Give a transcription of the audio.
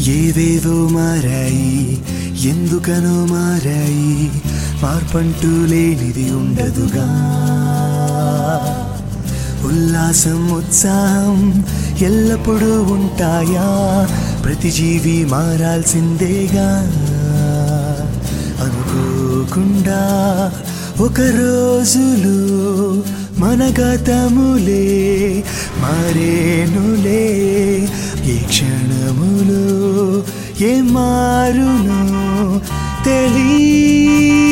ఏవేవో మారాయి ఎందుకనో మారాయి మార్పంటూ లేనిది ఉండదుగా ఉల్లాసం ఉత్సాహం ఎల్లప్పుడూ ఉంటాయా ప్రతి జీవి మారాల్సిందేగా అనుకోకుండా ఒక రోజులు మన గతములే మారేనులే ఏ క్షణములు ఏ మారును తెలియదులే